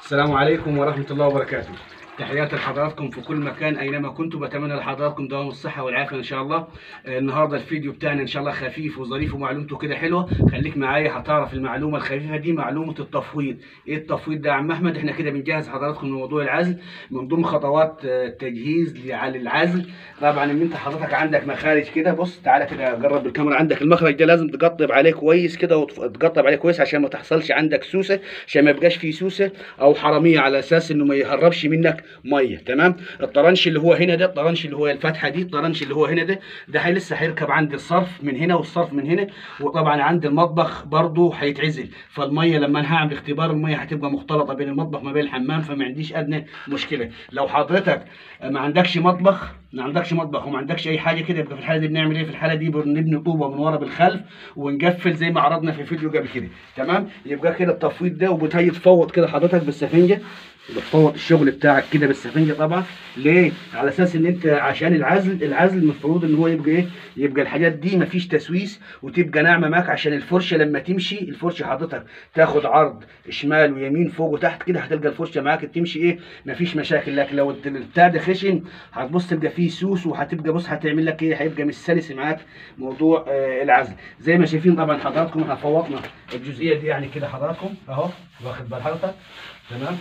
السلام عليكم ورحمة الله وبركاته تحياتي لحضراتكم في كل مكان اينما كنتم بتمنى لحضراتكم دوام الصحه والعافيه ان شاء الله آه، النهارده الفيديو بتاعنا ان شاء الله خفيف وظريف ومعلومته كده حلوه خليك معايا هتعرف المعلومه الخفيفه دي معلومه التفويض ايه التفويض ده يا عم احمد احنا كده بنجهز حضراتكم لموضوع العزل من ضمن خطوات آه، التجهيز للعزل طبعا ان انت حضرتك عندك مخارج كده بص تعالى كده جرب بالكاميرا عندك المخرج ده لازم تقطب عليه كويس كده وتقطب عليه كويس عشان ما تحصلش عندك سوسه عشان ما يبقاش فيه سوسه او حراميه على اساس انه ما يهربش منك ميه تمام الطرنش اللي هو هنا ده الطرنش اللي هو الفتحه دي الطرنش اللي هو هنا ده ده هي لسه هيركب عند الصرف من هنا والصرف من هنا وطبعا عند المطبخ برضه هيتعزل فالميه لما انا هعمل اختبار الميه هتبقى مختلطه بين المطبخ ما بين الحمام فما عنديش ادنى مشكله لو حضرتك ما عندكش مطبخ ما عندكش مطبخ وما عندكش اي حاجه كده يبقى في الحاله دي بنعمل ايه في الحاله دي بنبني طوبه من ورا بالخلف ونقفل زي ما عرضنا في الفيديو قبل كده تمام يبقى كده التفويض ده وبتهي تفوض كده حضرتك بالسفنجه بتفوض الشغل بتاعك كده بالسفنجه طبعا ليه على اساس ان انت عشان العزل العزل المفروض ان هو يبقى ايه يبقى الحاجات دي مفيش تسويس وتبقى ناعمه معاك عشان الفرشه لما تمشي الفرشه حضرتك تاخد عرض شمال ويمين فوق وتحت كده هتلقى الفرشه معاك تمشي ايه مفيش مشاكل لكن لو البتاع ده خشن هتبص تبقى فيه سوس وهتبقى بص هتعمل لك ايه هيبقى مش سلس معاك موضوع آه العزل زي ما شايفين طبعا حضراتكم احنا فوقنا الجزئيه دي يعني كده حضراتكم اهو واخد بال حضرتك تمام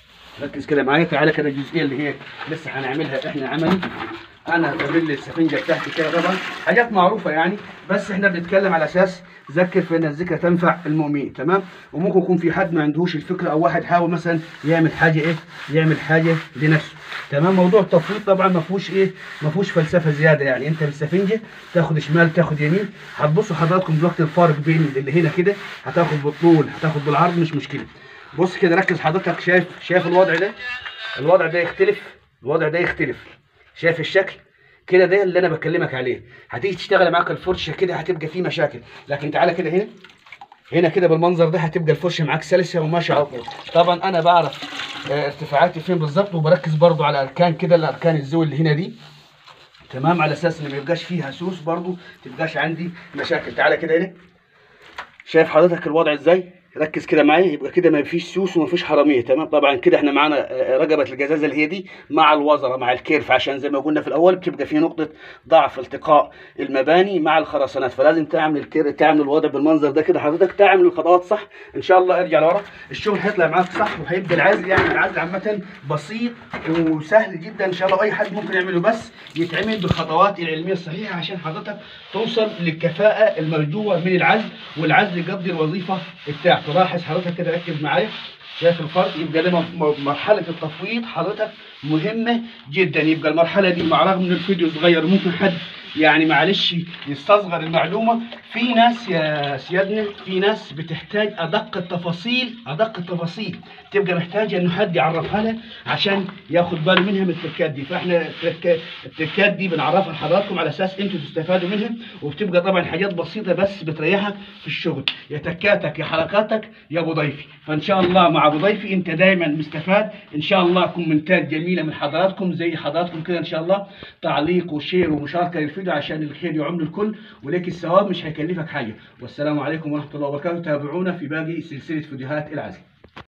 ركز كده معايا تعالى كده الجزئيه اللي هي لسه هنعملها احنا عملي انا هعمل السفنجه بتاعتي كده طبعا حاجات معروفه يعني بس احنا بنتكلم على اساس ذكر فان الذكرى تنفع المؤمنين تمام وممكن يكون في حد ما عندهوش الفكره او واحد حاول مثلا يعمل حاجه ايه يعمل حاجه لنفسه تمام موضوع التفويض طبعا ما فيهوش ايه ما فيهوش فلسفه زياده يعني انت بالسفنجه تاخد شمال تاخد يمين هتبصوا حضراتكم دلوقتي الفارق بين اللي هنا كده هتاخد بالطول هتاخد بالعرض مش مشكله بص كده ركز حضرتك شايف شايف الوضع ده الوضع ده يختلف الوضع ده يختلف شايف الشكل كده ده اللي انا بكلمك عليه هتيجي تشتغل معاك الفرشه كده هتبقى فيه مشاكل لكن تعالى كده هنا هنا كده بالمنظر ده هتبقى الفرشه معاك سلسه وماشيه على طول طبعا انا بعرف آه، ارتفاعاتي فين بالظبط وبركز برضو على اركان كده الاركان الزاويه اللي هنا دي تمام على اساس ان ما يبقاش فيها سوس برضو ما تبقاش عندي مشاكل تعالى كده هنا شايف حضرتك الوضع ازاي ركز كده معايا يبقى كده ما فيش سوس وما فيش حراميه تمام طبعا كده احنا معانا آه، رقبه الجزازه اللي هي دي مع الوزره مع الكيرف عشان زي ما قلنا في الاول بتبقى في نقطه ضعف التقاء المباني مع الخرسانات فلازم تعمل الكير تعمل الوضع بالمنظر ده كده حضرتك تعمل الخطوات صح ان شاء الله ارجع لورا الشغل هيطلع معاك صح وهيبقى العزل يعني العزل عامه بسيط وسهل جدا ان شاء الله اي حد ممكن يعمله بس يتعمل بالخطوات العلميه الصحيحه عشان حضرتك توصل للكفاءه المرجوه من العزل والعزل يقضي الوظيفه بتاعته لاحظ حضرتك كده ركز معايا شايف الفرق يبقى ده م- م- مرحله التفويض حضرتك مهمه جدا يبقى المرحله دي مع رغم ان الفيديو صغير ممكن حد يعني معلش يستصغر المعلومه في ناس يا سيادنا في ناس بتحتاج ادق التفاصيل ادق التفاصيل تبقى محتاجه انه حد يعرفها لها عشان ياخد باله منها من التركات دي فاحنا التركات التركات دي بنعرفها لحضراتكم على اساس انتوا تستفادوا منها وبتبقى طبعا حاجات بسيطه بس بتريحك في الشغل يا تكاتك يا حركاتك يا ابو ضيفي فان شاء الله مع ابو ضيفي انت دايما مستفاد ان شاء الله كومنتات جميله من حضراتكم زي حضراتكم كده ان شاء الله تعليق وشير ومشاركه للفيديو عشان الخير يعم الكل وليك الثواب مش هيكلفك حاجه والسلام عليكم ورحمه الله وبركاته تابعونا في باقي سلسله فيديوهات العزل